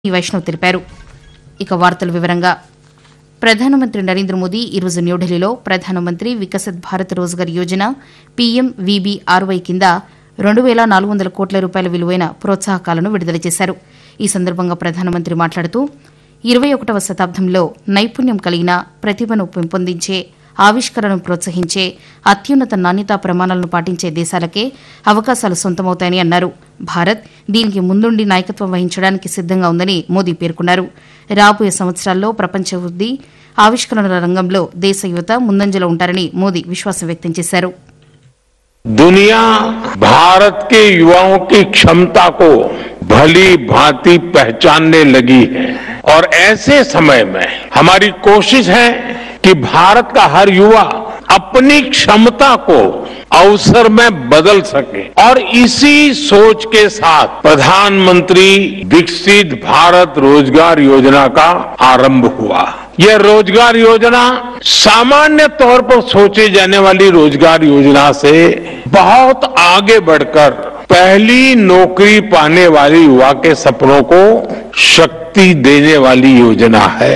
వైష్ణవ్ తెలిపారు ఇక వార్తల వివరంగా ప్రధానమంత్రి నరేంద్ర మోదీ ఈరోజు న్యూఢిల్లీలో ప్రధానమంత్రి వికసిత్ భారత్ రోజ్గార్ యోజన పీఎం వీబీఆర్వై కింద రెండు వేల నాలుగు వందల కోట్ల రూపాయల విలువైన ప్రోత్సాహకాలను విడుదల చేశారు ఈ సందర్భంగా ప్రధానమంత్రి మాట్లాడుతూ ఇరవై ఒకటవ శతాబ్దంలో నైపుణ్యం కలిగిన ప్రతిభను పెంపొందించే ఆవిష్కరణను ప్రోత్సహించే అత్యున్నత నాణ్యతా ప్రమాణాలను పాటించే దేశాలకే అవకాశాలు సొంతమవుతాయని అన్నారు భారత్ దీనికి ముందుండి నాయకత్వం వహించడానికి సిద్దంగా ఉందని మోదీ పేర్కొన్నారు రాబోయే సంవత్సరాల్లో ప్రపంచ వృద్ది ఆవిష్కరణల రంగంలో దేశ యువత ముందంజలో ఉంటారని మోదీ విశ్వాసం వ్యక్తం చేశారు दुनिया भारत के युवाओं की क्षमता को भली भांति पहचानने लगी है और ऐसे समय में हमारी कोशिश है कि भारत का हर युवा अपनी क्षमता को अवसर में बदल सके और इसी सोच के साथ प्रधानमंत्री विकसित भारत रोजगार योजना का आरंभ हुआ यह रोजगार योजना सामान्य तौर पर सोचे जाने वाली रोजगार योजना से बहुत आगे बढ़कर पहली नौकरी पाने वाले युवा के सपनों को शक्ति देने वाली योजना है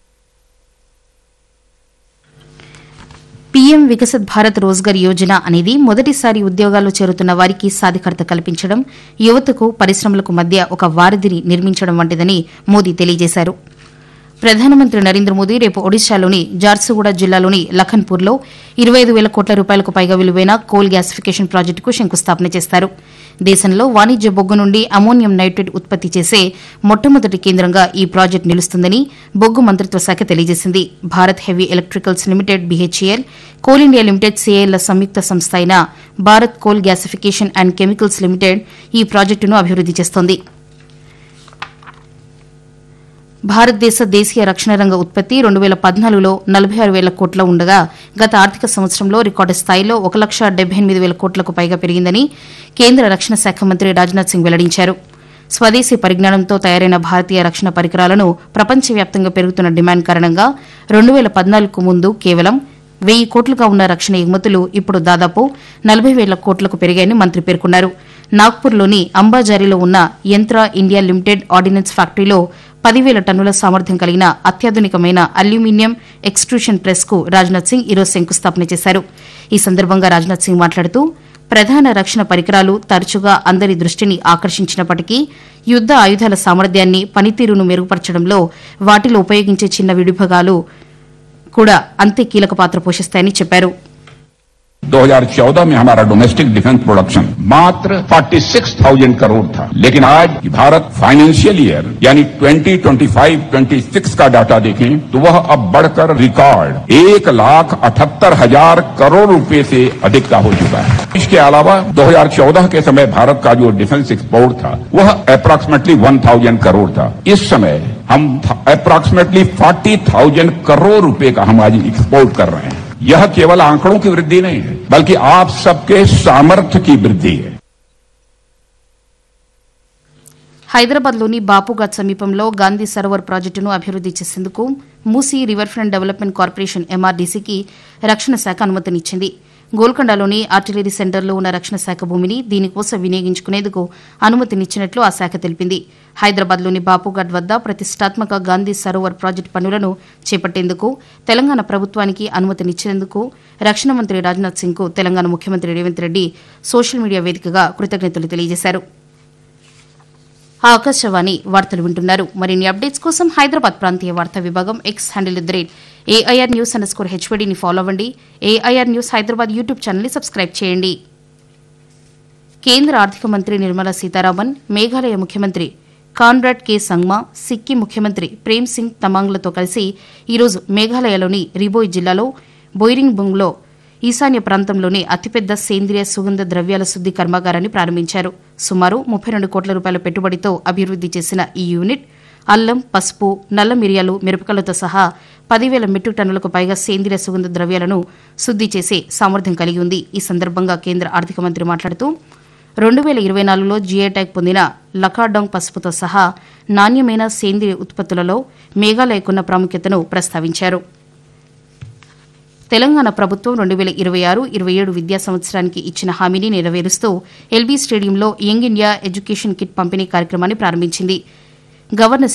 పీఎం వికసిత్ భారత్ రోజ్గార్ యోజన అనేది మొదటిసారి ఉద్యోగాల్లో చేరుతున్న వారికి సాధికారత కల్పించడం యువతకు పరిశ్రమలకు మధ్య ఒక వారధిని నిర్మించడం వంటిదని మోదీ తెలియజేశారు ప్రధానమంత్రి నరేంద్ర మోదీ రేపు ఒడిశాలోని జార్సుగూడ జిల్లాలోని లఖన్పూర్లో ఇరవై ఐదు వేల కోట్ల రూపాయలకు పైగా విలువైన కోల్ గ్యాసిఫికేషన్ ప్రాజెక్టుకు శంకుస్థాపన చేస్తారు దేశంలో వాణిజ్య బొగ్గు నుండి అమోనియం నైట్రేట్ ఉత్పత్తి చేసే మొట్టమొదటి కేంద్రంగా ఈ ప్రాజెక్టు నిలుస్తుందని బొగ్గు మంత్రిత్వ శాఖ తెలియజేసింది Bharat heavy electricals limited BHEL coal India limited సిఐఎల్ల సంయుక్త సంస్థ అయిన Bharat coal gasification and chemicals limited ఈ ప్రాజెక్టును అభివృద్ది చేస్తోంది భారతదేశ దేశీయ రక్షణ రంగ ఉత్పత్తి రెండు వేల పద్నాలుగులో నలభై ఆరు వేల కోట్ల ఉండగా గత ఆర్థిక సంవత్సరంలో రికార్డు స్థాయిలో ఒక లక్ష డెబ్బై ఎనిమిది వేల కోట్లకు పైగా పెరిగిందని కేంద్ర రక్షణ శాఖ మంత్రి రాజ్నాథ్ సింగ్ వెల్లడించారు స్వదేశీ పరిజ్ఞానంతో తయారైన భారతీయ రక్షణ పరికరాలను ప్రపంచవ్యాప్తంగా పెరుగుతున్న డిమాండ్ కారణంగా రెండు వేల పద్నాలుగుకు ముందు కేవలం వెయ్యి కోట్లుగా ఉన్న రక్షణ ఎగుమతులు ఇప్పుడు దాదాపు నలభై వేల కోట్లకు పెరిగాయని మంత్రి పేర్కొన్నారు నాగ్పూర్లోని అంబాజారీలో ఉన్న యంత్ర ఇండియా లిమిటెడ్ ఆర్డినెన్స్ ఫ్యాక్టరీలో పదివేల టన్నుల సామర్థ్యం కలిగిన అత్యాధునికమైన అల్యూమినియం ఎక్స్ట్రూషన్ ప్రెస్ కు రాజ్నాథ్ సింగ్ ఈరోజు శంకుస్థాపన చేశారు ఈ సందర్భంగా రాజ్నాథ్ సింగ్ మాట్లాడుతూ ప్రధాన రక్షణ పరికరాలు తరచుగా అందరి దృష్టిని ఆకర్షించినప్పటికీ యుద్ద ఆయుధాల సామర్థ్యాన్ని పనితీరును మెరుగుపరచడంలో వాటిలో ఉపయోగించే చిన్న విడిభాగాలు కూడా అంతే కీలక పాత్ర పోషిస్తాయని చెప్పారు 2014 में हमारा डोमेस्टिक डिफेंस प्रोडक्शन मात्र 46,000 करोड़ था लेकिन आज भारत फाइनेंशियल ईयर यानी 2025-26 का डाटा देखें तो वह अब बढ़कर रिकॉर्ड एक लाख अठहत्तर हजार करोड़ रुपए से अधिक का हो चुका है इसके अलावा 2014 के समय भारत का जो डिफेंस एक्सपोर्ट था वह अप्रॉक्सीमेटली 1,000 करोड़ था इस समय हम अप्रॉक्सीमेटली 40,000 करोड़ रुपए का हम आज एक्सपोर्ट कर रहे हैं यह केवल आंकड़ों की वृद्धि नहीं है बल्कि आप सबके सामर्थ्य की वृद्धि है హైదరాబాద్లోని బాపుఘాట్ సమీపంలో గాంధీ సరోవర్ ప్రాజెక్టును అభివృద్ది చేసేందుకు Musi river front development corporation ఎంఆర్డీసీకి రక్షణ శాఖ అనుమతినిచ్చింది గోల్కొండలోని ఆర్టిలరీ సెంటర్లో ఉన్న రక్షణ శాఖ భూమిని దీనికోసం వినియోగించుకునేందుకు అనుమతినిచ్చినట్లు ఆ శాఖ తెలిపింది హైదరాబాద్లోని బాపుఘాట్ వద్ద ప్రతిష్టాత్మక గాంధీ సరోవర్ ప్రాజెక్టు పనులను చేపట్టేందుకు తెలంగాణ ప్రభుత్వానికి అనుమతినిచ్చేందుకు రక్షణ మంత్రి రాజ్నాథ్ సింగ్ కు తెలంగాణ ముఖ్యమంత్రి రేవంత్ రెడ్డి సోషల్ మీడియా వేదికగా కృతజ్ఞతలు తెలియజేశారు ఆకాశవాణి వార్తలు వింటున్నారు మరిన్ని అప్డేట్స్ కోసం హైదరాబాద్ ప్రాంతీయ వార్తా విభాగం X handle at the rate AIR news underscore హెచ్వీడీని ఫాలో అవ్వండి ఏఐఆర్ న్యూస్ హైదరాబాద్ యూట్యూబ్ ఛానల్ని సబ్స్క్రైబ్ చేయండి కేంద్ర ఆర్థిక మంత్రి నిర్మలా సీతారామన్ మేఘాలయ ముఖ్యమంత్రి కాన్రాడ్ కే సంగ్మా సిక్కిం ముఖ్యమంత్రి ప్రేమ్ సింగ్ తమాంగ్లతో కలిసి ఈరోజు మేఘాలయలోని రిబోయ్ జిల్లాలో బొయిరింగ్ బుంగ్లో ఈశాన్య ప్రాంతంలోని అతిపెద్ద సేంద్రియ సుగంధ ద్రవ్యాల శుద్ది కర్మాగారాన్ని ప్రారంభించారు సుమారు ముప్పై రెండు కోట్ల రూపాయల పెట్టుబడితో అభివృద్ది చేసిన ఈ యూనిట్ అల్లం పసుపు నల్ల మిరియాలు మిరపకలతో సహా పదివేల మెట్రిక్ టన్నులకు పైగా సేంద్రియ సుగంధ ద్రవ్యాలను శుద్ది చేసే సామర్థ్యం కలిగి ఉంది ఈ సందర్భంగా కేంద్ర ఆర్థిక మంత్రి మాట్లాడుతూ రెండు వేల ఇరవై నాలుగులో జిఐ ట్యాగ్ పొందిన లకాడాంగ్ పసుపుతో సహా నాణ్యమైన సేంద్రియ ఉత్పత్తులలో మేఘాలయకున్న ప్రాముఖ్యతను ప్రస్తావించారు తెలంగాణ ప్రభుత్వం రెండు వేల ఇరవై ఆరు ఇరవై ఏడు విద్యా సంవత్సరానికి ఇచ్చిన హామీని నెరవేరుస్తూ ఎల్బీ స్టేడియంలో యంగ్ ఇండియా ఎడ్యుకేషన్ కిట్ పంపిణీ కార్యక్రమాన్ని ప్రారంభించింది గవర్నర్